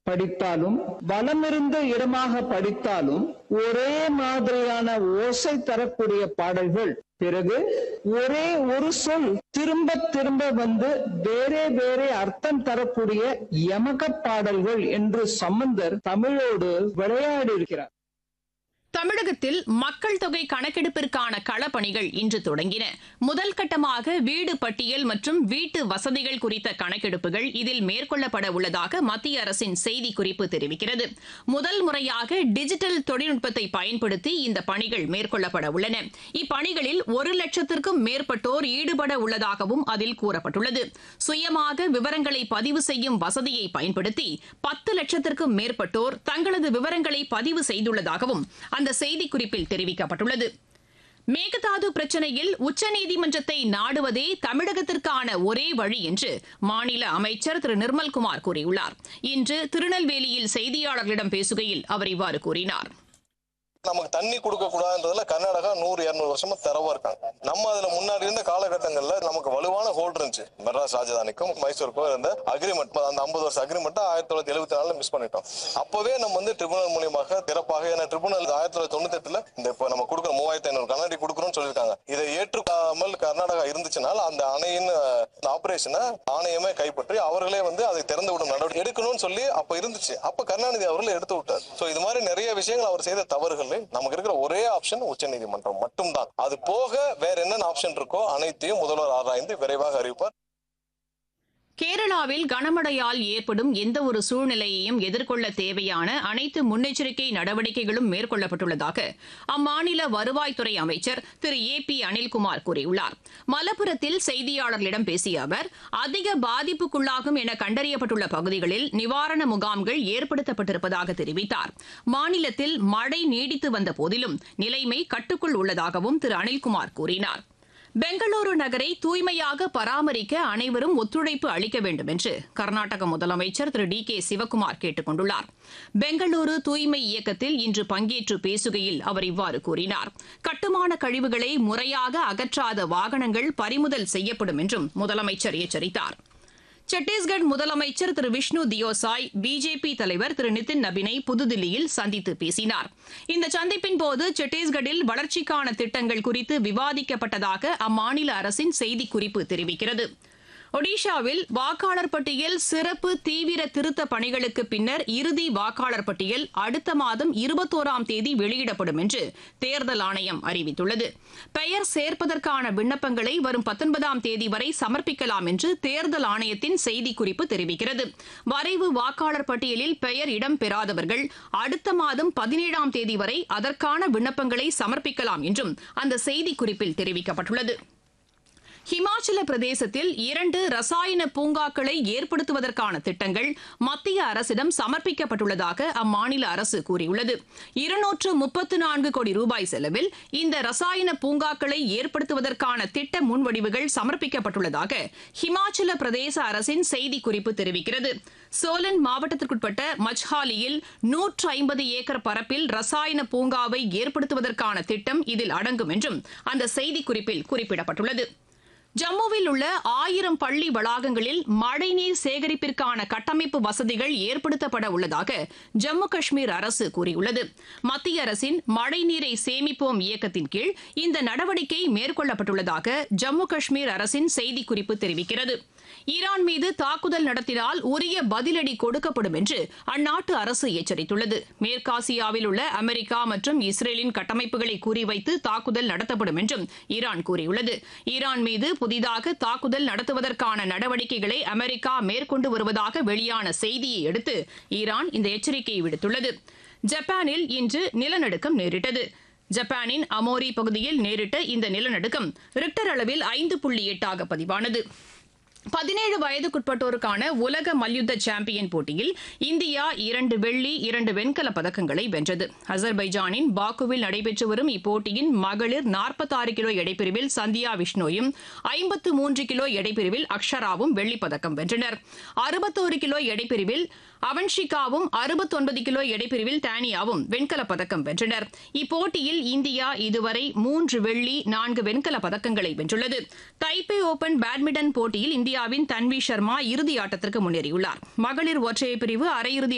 படித்தாலும் வளமிருந்த இடமாக படித்தாலும் ஒரே மாதிரியான ஓசை தரக்கூடிய பாடல்கள் பிறகு ஒரே ஒரு சொல் திரும்ப திரும்ப வந்து வேறே வேறே அர்த்தம் தரக்கூடிய யமக பாடல்கள் என்று சம்பந்தர் தமிழோடு விளையாடி இருக்கிறார் தமிழகத்தில் மக்கள் தொகை கணக்கெடுப்பிற்கான களப்பணிகள் இன்று தொடங்கின முதல் கட்டமாக வீடு பட்டியல் மற்றும் வீட்டு வசதிகள் குறித்த கணக்கெடுப்புகள் இதில் மேற்கொள்ளப்பட உள்ளதாக மத்திய அரசின் செய்திக்குறிப்பு தெரிவிக்கிறது முதல் முறையாக டிஜிட்டல் தொழில்நுட்பத்தை பயன்படுத்தி இந்த பணிகள் மேற்கொள்ளப்பட உள்ளன இப்பணிகளில் ஒரு லட்சத்திற்கும் மேற்பட்டோர் ஈடுபட உள்ளதாகவும் அதில் கூறப்பட்டுள்ளது சுயமாக விவரங்களை பதிவு செய்யும் வசதியை பயன்படுத்தி பத்து லட்சத்திற்கும் மேற்பட்டோர் தங்களது விவரங்களை பதிவு செய்துள்ளதாகவும் அந்த செய்திக்குறிப்பில் தெரிவிக்கப்பட்டுள்ளது மேகதாது பிரச்சனையில் உச்சநீதிமன்றத்தை நாடுவதே தமிழகத்திற்கான ஒரே வழி என்று மாநில அமைச்சர் திரு நிர்மல்குமார் கூறியுள்ளார் இன்று திருநெல்வேலியில் செய்தியாளர்களிடம் பேசுகையில் அவர் இவ்வாறு கூறினார் நமக்கு தண்ணி கொடுக்க கூடாதுன்றதுல கர்நாடகா நூறு இருநூறு வருஷமா தரவா இருக்காங்க நம்ம அதுல முன்னாடி இருந்த காலகட்டங்கள்ல நமக்கு வலுவான ஹோல்ட் இருந்துச்சு மெட்ராஸ் ராஜதானிக்கும் மைசூருக்கும் இருந்த அக்ரிமெண்ட் அந்த ஐம்பது வருஷம் அக்ரிமெண்ட் ஆயிரத்தி தொள்ளாயிரத்தி எழுபத்தி நாலுல மிஸ் பண்ணிட்டோம் அப்பவே நம்ம வந்து ட்ரிபுனல் மூலியமாக திறப்பாக ஏன்னா ட்ரிபுனல் ஆயிரத்தி தொள்ளாயிரத்தி தொண்ணூத்தி எட்டுல இந்த இப்போ நம்ம கொடுக்குற மூவாயிரத்தி ஐநூறு கண்ணாடி கொடுக்குறோம்னு சொல்லியிருக்காங்க இதை ஏற்றுக்காமல் கர்நாடகா இருந்துச்சுனால் அந்த அணையின் ஆபரேஷனை ஆணையமே கைப்பற்றி அவர்களே வந்து அதை திறந்து விடும் நடவடிக்கை எடுக்கணும்னு சொல்லி அப்ப இருந்துச்சு அப்ப கருணாநிதி அவர்கள் எடுத்து விட்டார் சோ இது மாதிரி நிறைய விஷயங்கள் அவர் செய்த தவறுகள் நமக்கு இருக்கிற ஒரே ஆப்ஷன் உச்சநீதிமன்றம் மட்டும்தான் அது போக வேற என்னென்ன ஆப்ஷன் இருக்கோ அனைத்தையும் முதல்வர் ஆராய்ந்து விரைவாக அறிவிப்பார் கேரளாவில் கனமழையால் ஏற்படும் எந்த ஒரு சூழ்நிலையையும் எதிர்கொள்ள தேவையான அனைத்து முன்னெச்சரிக்கை நடவடிக்கைகளும் மேற்கொள்ளப்பட்டுள்ளதாக அம்மாநில வருவாய்த்துறை அமைச்சர் திரு ஏ பி அனில்குமார் கூறியுள்ளார் மலப்புரத்தில் செய்தியாளர்களிடம் பேசிய அவர் அதிக பாதிப்புக்குள்ளாகும் என கண்டறியப்பட்டுள்ள பகுதிகளில் நிவாரண முகாம்கள் ஏற்படுத்தப்பட்டிருப்பதாக தெரிவித்தார் மாநிலத்தில் மழை நீடித்து வந்த போதிலும் நிலைமை கட்டுக்குள் உள்ளதாகவும் திரு அனில்குமார் கூறினார் பெங்களூரு நகரை தூய்மையாக பராமரிக்க அனைவரும் ஒத்துழைப்பு அளிக்க வேண்டும் என்று கர்நாடக முதலமைச்சர் திரு டி கே சிவக்குமார் கேட்டுக் கொண்டுள்ளார் பெங்களூரு தூய்மை இயக்கத்தில் இன்று பங்கேற்று பேசுகையில் அவர் இவ்வாறு கூறினார் கட்டுமான கழிவுகளை முறையாக அகற்றாத வாகனங்கள் பறிமுதல் செய்யப்படும் என்றும் முதலமைச்சர் எச்சரித்தார் சத்தீஸ்கர் முதலமைச்சர் திரு விஷ்ணு தியோசாய் பிஜேபி தலைவர் திரு நிதின் நபினை புதுதில்லியில் சந்தித்து பேசினார் இந்த சந்திப்பின் போது சத்தீஸ்கரில் வளர்ச்சிக்கான திட்டங்கள் குறித்து விவாதிக்கப்பட்டதாக அம்மாநில அரசின் செய்திக்குறிப்பு தெரிவிக்கிறது ஒடிஷாவில் வாக்காளர் பட்டியல் சிறப்பு தீவிர திருத்த பணிகளுக்கு பின்னர் இறுதி வாக்காளர் பட்டியல் அடுத்த மாதம் இருபத்தோராம் தேதி வெளியிடப்படும் என்று தேர்தல் ஆணையம் அறிவித்துள்ளது பெயர் சேர்ப்பதற்கான விண்ணப்பங்களை வரும் பத்தொன்பதாம் தேதி வரை சமர்ப்பிக்கலாம் என்று தேர்தல் ஆணையத்தின் செய்திக்குறிப்பு தெரிவிக்கிறது வரைவு வாக்காளர் பட்டியலில் பெயர் இடம்பெறாதவர்கள் அடுத்த மாதம் பதினேழாம் தேதி வரை அதற்கான விண்ணப்பங்களை சமர்ப்பிக்கலாம் என்றும் அந்த செய்திக்குறிப்பில் தெரிவிக்கப்பட்டுள்ளது ஹிமாச்சல பிரதேசத்தில் இரண்டு ரசாயன பூங்காக்களை ஏற்படுத்துவதற்கான திட்டங்கள் மத்திய அரசிடம் சமர்ப்பிக்கப்பட்டுள்ளதாக அம்மாநில அரசு கூறியுள்ளது இருநூற்று முப்பத்து நான்கு கோடி ரூபாய் செலவில் இந்த ரசாயன பூங்காக்களை ஏற்படுத்துவதற்கான திட்ட முன்வடிவுகள் சமர்ப்பிக்கப்பட்டுள்ளதாக ஹிமாச்சல பிரதேச அரசின் செய்திக்குறிப்பு தெரிவிக்கிறது சோலன் மாவட்டத்திற்குட்பட்ட மச்ஹாலியில் நூற்று ஐம்பது ஏக்கர் பரப்பில் ரசாயன பூங்காவை ஏற்படுத்துவதற்கான திட்டம் இதில் அடங்கும் என்றும் அந்த செய்திக்குறிப்பில் குறிப்பிடப்பட்டுள்ளது ஜம்முவில் உள்ள ஆயிரம் பள்ளி வளாகங்களில் மழைநீர் சேகரிப்பிற்கான கட்டமைப்பு வசதிகள் ஏற்படுத்தப்பட உள்ளதாக ஜம்மு காஷ்மீர் அரசு கூறியுள்ளது மத்திய அரசின் மழைநீரை சேமிப்போம் இயக்கத்தின் கீழ் இந்த நடவடிக்கை மேற்கொள்ளப்பட்டுள்ளதாக ஜம்மு காஷ்மீர் அரசின் செய்திக்குறிப்பு தெரிவிக்கிறது ஈரான் மீது தாக்குதல் நடத்தினால் உரிய பதிலடி கொடுக்கப்படும் என்று அந்நாட்டு அரசு எச்சரித்துள்ளது மேற்காசியாவில் உள்ள அமெரிக்கா மற்றும் இஸ்ரேலின் கட்டமைப்புகளை குறிவைத்து தாக்குதல் நடத்தப்படும் என்றும் ஈரான் கூறியுள்ளது ஈரான் மீது புதிதாக தாக்குதல் நடத்துவதற்கான நடவடிக்கைகளை அமெரிக்கா மேற்கொண்டு வருவதாக வெளியான செய்தியை அடுத்து ஈரான் இந்த எச்சரிக்கையை விடுத்துள்ளது ஜப்பானில் இன்று நிலநடுக்கம் நேரிட்டது ஜப்பானின் அமோரி பகுதியில் நேரிட்ட இந்த நிலநடுக்கம் ரிக்டர் அளவில் ஐந்து புள்ளி எட்டாக பதிவானது பதினேழு வயதுக்குட்பட்டோருக்கான உலக மல்யுத்த சாம்பியன் போட்டியில் இந்தியா இரண்டு வெள்ளி இரண்டு வெண்கலப் பதக்கங்களை வென்றது அசர்பைஜானின் பாக்குவில் நடைபெற்று வரும் இப்போட்டியின் மகளிர் நாற்பத்தாறு கிலோ எடைப்பிரிவில் சந்தியா விஷ்ணோயும் ஐம்பத்து மூன்று கிலோ எடைப்பிரிவில் அக்ஷராவும் வெள்ளிப் பதக்கம் வென்றனர் அறுபத்தோரு கிலோ எடைப்பிரிவில் அவன்ஷிகாவும் அறுபத்தொன்பது கிலோ எடைப்பிரிவில் தானியாவும் வெண்கலப் பதக்கம் வென்றனர் இப்போட்டியில் இந்தியா இதுவரை மூன்று வெள்ளி நான்கு வெண்கலப் பதக்கங்களை வென்றுள்ளது தைப்பே ஓபன் பேட்மிண்டன் போட்டியில் இந்தியாவின் தன்வி சர்மா இறுதி ஆட்டத்திற்கு முன்னேறியுள்ளார் மகளிர் ஒற்றையர் பிரிவு அரையிறுதி